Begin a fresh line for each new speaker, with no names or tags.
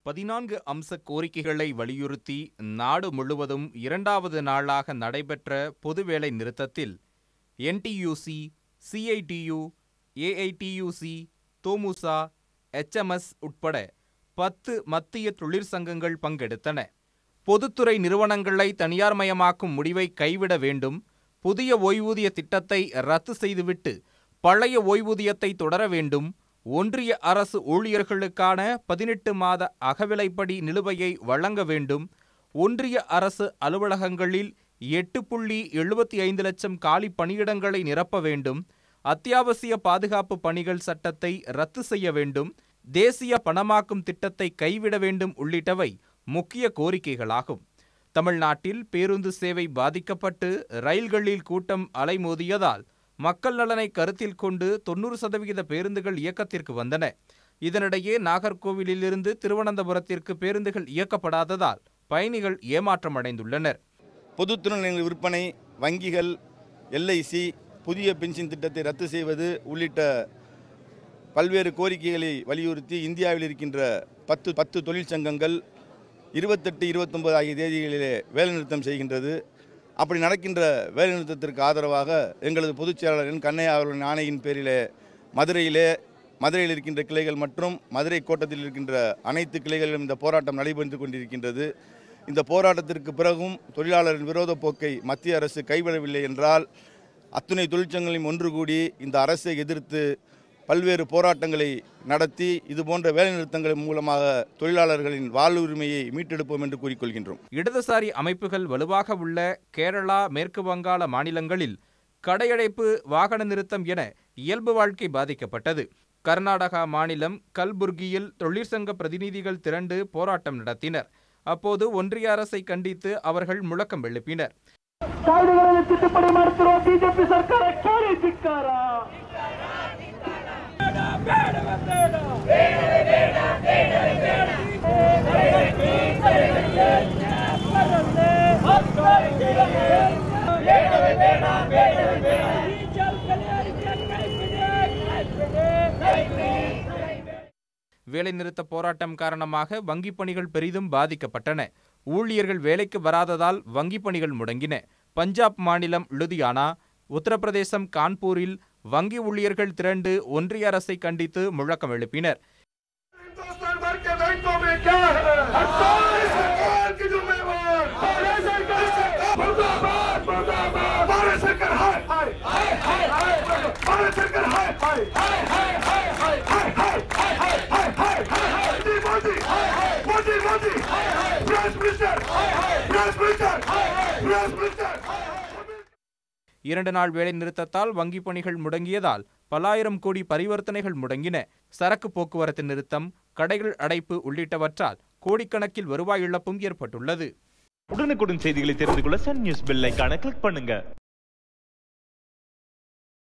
பதினான்கு அம்ச கோரிக்கைகளை வலியுறுத்தி நாடு முழுவதும் இரண்டாவது நாளாக நடைபெற்ற பொதுவேலை நிறுத்தத்தில் NTUC CITU AITUC Tomusa HMS உட்பட பத்து மத்திய தொழிற்சங்கங்கள் பங்கெடுத்தன பொதுத்துறை நிறுவனங்களை தனியார்மயமாக்கும் முடிவை கைவிட வேண்டும் புதிய ஓய்வூதிய திட்டத்தை ரத்து செய்துவிட்டு பழைய ஓய்வூதியத்தை தொடர வேண்டும் ஒன்றிய அரசு ஊழியர்களுக்கான பதினெட்டு மாத அகவிலைப்படி நிலுவையை வழங்க வேண்டும் ஒன்றிய அரசு அலுவலகங்களில் எட்டு புள்ளி எழுபத்தி ஐந்து லட்சம் காலி பணியிடங்களை நிரப்ப வேண்டும் அத்தியாவசிய பாதுகாப்பு பணிகள் சட்டத்தை ரத்து செய்ய வேண்டும் தேசிய பணமாக்கும் திட்டத்தை கைவிட வேண்டும் உள்ளிட்டவை முக்கிய கோரிக்கைகளாகும் தமிழ்நாட்டில் பேருந்து சேவை பாதிக்கப்பட்டு ரயில்களில் கூட்டம் அலைமோதியதால் மக்கள் நலனை கருத்தில் கொண்டு தொன்னூறு சதவிகித பேருந்துகள் இயக்கத்திற்கு வந்தன இதனிடையே நாகர்கோவிலிலிருந்து திருவனந்தபுரத்திற்கு பேருந்துகள் இயக்கப்படாததால் பயணிகள் ஏமாற்றமடைந்துள்ளனர்
பொதுத்துறை நிலையங்கள் விற்பனை வங்கிகள் எல்ஐசி புதிய பென்ஷன் திட்டத்தை ரத்து செய்வது உள்ளிட்ட பல்வேறு கோரிக்கைகளை வலியுறுத்தி இந்தியாவில் இருக்கின்ற பத்து பத்து தொழிற்சங்கங்கள் இருபத்தெட்டு இருபத்தொன்பது ஆகிய தேதிகளிலே வேலைநிறுத்தம் செய்கின்றது அப்படி நடக்கின்ற வேலைநிறுத்தத்திற்கு ஆதரவாக எங்களது பொதுச் செயலாளரின் கண்ணையா அவர்களின் ஆணையின் பேரிலே மதுரையிலே மதுரையில் இருக்கின்ற கிளைகள் மற்றும் மதுரை கோட்டத்தில் இருக்கின்ற அனைத்து கிளைகளிலும் இந்த போராட்டம் நடைபெற்று கொண்டிருக்கின்றது இந்த போராட்டத்திற்கு பிறகும் தொழிலாளரின் விரோத போக்கை மத்திய அரசு கைவிடவில்லை என்றால் அத்துணை தொழிற்சங்கங்களையும் ஒன்று கூடி இந்த அரசை எதிர்த்து பல்வேறு போராட்டங்களை நடத்தி இதுபோன்ற வேலைநிறுத்தங்கள் மூலமாக தொழிலாளர்களின் வாழ்வுரிமையை மீட்டெடுப்போம் என்று கூறிக்கொள்கின்றோம்
இடதுசாரி அமைப்புகள் வலுவாக உள்ள கேரளா மேற்கு வங்காள மாநிலங்களில் கடையடைப்பு வாகன நிறுத்தம் என இயல்பு வாழ்க்கை பாதிக்கப்பட்டது கர்நாடகா மாநிலம் கல்புர்கியில் தொழிற்சங்க பிரதிநிதிகள் திரண்டு போராட்டம் நடத்தினர் அப்போது ஒன்றிய அரசை கண்டித்து அவர்கள் முழக்கம் எழுப்பினர்
ಕಾಯ್ದೆಗಳಲ್ಲಿ ತಿದ್ದುಪಡಿ ಮಾಡುತ್ತಿರುವ ಬಿಜೆಪಿ ಸರ್ಕಾರ ಕೇಳಿ ಧಿಕ್ಕಾರ
வேலைநிறுத்த போராட்டம் காரணமாக வங்கிப் பணிகள் பெரிதும் பாதிக்கப்பட்டன ஊழியர்கள் வேலைக்கு வராததால் வங்கிப் பணிகள் முடங்கின பஞ்சாப் மாநிலம் லுதியானா உத்தரப்பிரதேசம் கான்பூரில் வங்கி ஊழியர்கள் திரண்டு ஒன்றிய அரசை கண்டித்து முழக்கம் எழுப்பினர்
हिंदुस्तान भर के बैंकों में क्या है हड़ताल सरकार की जिम्मेवार भारत सरकार मुर्दाबाद मुर्दाबाद भारत सरकार हाय हाय हाय हाय हाय भारत सरकार हाय हाय हाय हाय हाय हाय हाय हाय हाय हाय हाय हाय हाय Modi Modi Modi Modi prime minister prime minister prime minister
இரண்டு நாள் வேலை நிறுத்தத்தால் வங்கிப் பணிகள் முடங்கியதால் பல்லாயிரம் கோடி பரிவர்த்தனைகள் முடங்கின சரக்கு போக்குவரத்து நிறுத்தம் கடைகள் அடைப்பு உள்ளிட்டவற்றால் கோடிக்கணக்கில் வருவாய் இழப்பும் ஏற்பட்டுள்ளது
உடனுக்குடன் செய்திகளை தெரிந்து கொள்ள சன் நியூஸ் பெல் ஐகானை கிளிக் பண்ணுங்க